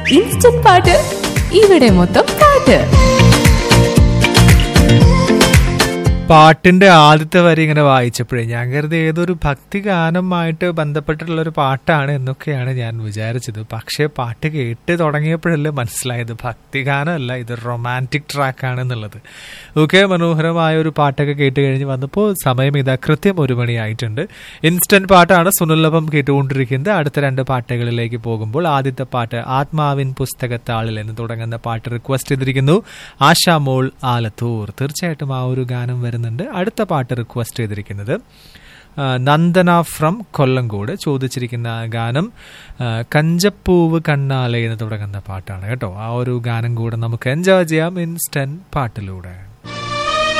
instant പാട്ട് ഇവിടെ മൊത്തം പാട്ട് പാട്ടിന്റെ ആദ്യത്തെ വരി ഇങ്ങനെ വായിച്ചപ്പോഴേ ഞാൻ കരുതി ഏതൊരു ഭക്തി ഗാനമായിട്ട് ബന്ധപ്പെട്ടിട്ടുള്ള ഒരു പാട്ടാണ് എന്നൊക്കെയാണ് ഞാൻ വിചാരിച്ചത് പക്ഷേ പാട്ട് കേട്ട് തുടങ്ങിയപ്പോഴല്ലേ മനസ്സിലായത് ഭക്തി ഗാനമല്ല ഇത് റൊമാൻറ്റിക് ട്രാക്കാണ് എന്നുള്ളത് ഓക്കെ മനോഹരമായ ഒരു പാട്ടൊക്കെ കേട്ട് കഴിഞ്ഞ് വന്നപ്പോൾ സമയം ഇതാ കൃത്യം ഒരു മണിയായിട്ടുണ്ട് ഇൻസ്റ്റന്റ് പാട്ടാണ് സുനിലഭം കേട്ടുകൊണ്ടിരിക്കുന്നത് അടുത്ത രണ്ട് പാട്ടുകളിലേക്ക് പോകുമ്പോൾ ആദ്യത്തെ പാട്ട് ആത്മാവിൻ പുസ്തകത്താളിൽ എന്ന് തുടങ്ങുന്ന പാട്ട് റിക്വസ്റ്റ് ചെയ്തിരിക്കുന്നു ആശാമോൾ ആലത്തൂർ തീർച്ചയായിട്ടും ആ ഒരു ഗാനം വരുന്നുണ്ട് അടുത്ത പാട്ട് റിക്വസ്റ്റ് ചെയ്തിരിക്കുന്നത് ആ, നന്ദന ഫ്രം കൊല്ലങ്കോട് ചോദിച്ചിരിക്കുന്ന ഗാനം ആ, കഞ്ചപ്പൂവ് കണ്ണാലെ എന്ന് തുടങ്ങുന്ന പാട്ടാണ് കേട്ടോ ആ ഒരു ഗാനം കൂടെ നമുക്ക് എൻജോയ് ചെയ്യാം ഇൻസ്റ്റന്റ് പാട്ടിലൂടെ